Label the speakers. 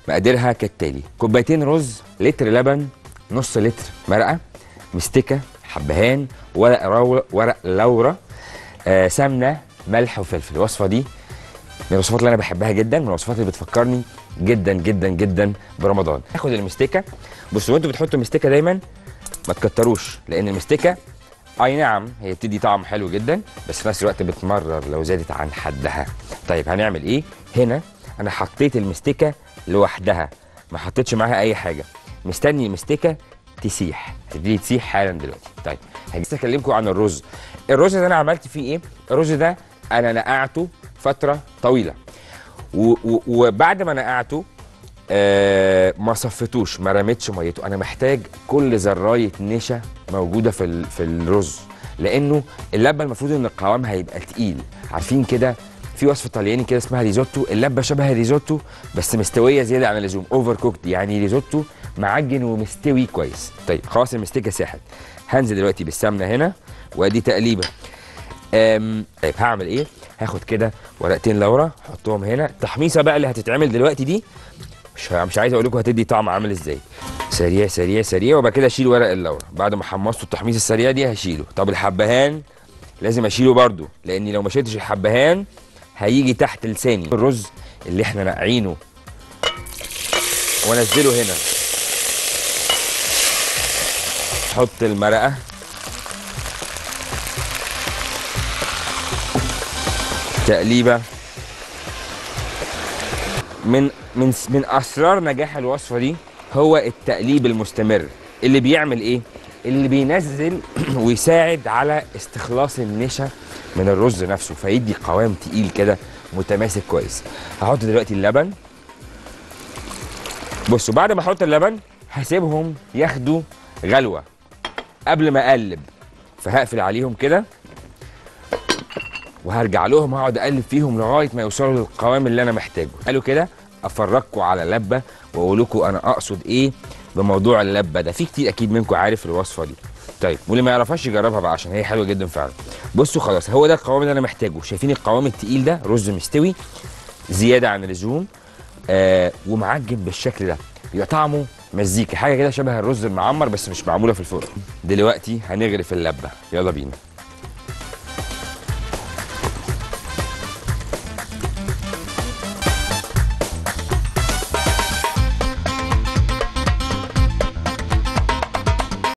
Speaker 1: مقاديرها كالتالي كوبايتين رز لتر لبن نص لتر مرقه مستكه حبهان ورق رو... ورق لورا آه سمنه ملح وفلفل الوصفه دي من الوصفات اللي انا بحبها جدا من الوصفات اللي بتفكرني جدا جدا جدا برمضان هاخد المستكه بصوا وانتوا بتحطوا المستكه دايما ما تكتروش لان المستكه اي نعم هي بتدي طعم حلو جدا بس في نفس الوقت بتمرر لو زادت عن حدها طيب هنعمل ايه هنا انا حطيت المستكه لوحدها ما حطيتش معاها اي حاجه مستني المستكه تسيح تبتدي تسيح حالا دلوقتي طيب هجي اكلمكم عن الرز الرز ده انا عملت فيه ايه الرز ده انا نقعته فتره طويله و- و- وبعد ما نقعته آه ما صفيتوش ما رميتش ميته انا محتاج كل ذرايه نشا موجوده في ال- في الرز لانه اللبه المفروض ان القوام هيبقى تقيل عارفين كده في وصفه طلياني كده اسمها ريزوتو اللبه شبه الريزوتو بس مستويه زياده عن اللزوم اوفر كوكد يعني ريزوتو معجن ومستوي كويس طيب خلاص المستكه ساحت هنزل دلوقتي بالسمنه هنا وادي تقليبه أم، طيب هعمل ايه هاخد كده ورقتين لورا احطهم هنا التحميصه بقى اللي هتتعمل دلوقتي دي مش مش عايز اقول لكم هتدي طعم عامل ازاي سريع سريع سريع وبعد كده اشيل ورق اللورا بعد ما حمصته التحميص السريع دي هشيله طب الحبهان لازم اشيله برده لاني لو ما شلتش الحبهان هيجي تحت لساني الرز اللي احنا ناقعينه وانزله هنا احط المرقه تقليبه من من من اسرار نجاح الوصفه دي هو التقليب المستمر اللي بيعمل ايه اللي بينزل ويساعد على استخلاص النشا من الرز نفسه فيدي قوام تقيل كده متماسك كويس هحط دلوقتي اللبن بصوا بعد ما احط اللبن هسيبهم ياخدوا غلوه قبل ما اقلب فهقفل عليهم كده وهرجع لهم هقعد اقلب فيهم لغايه ما يوصلوا للقوام اللي انا محتاجه قالوا كده افرجكم على لبه واقول لكم انا اقصد ايه بموضوع اللبه ده في كتير اكيد منكم عارف الوصفه دي طيب واللي ما يعرفهاش يجربها بقى عشان هي حلوه جدا فعلا بصوا خلاص هو ده القوام اللي انا محتاجه شايفين القوام التقيل ده رز مستوي زياده عن اللزوم آه ومعجن بالشكل ده بيبقى طعمه مزيكا حاجه كده شبه الرز المعمر بس مش معموله في الفرن دلوقتي هنغرف اللبه يلا بينا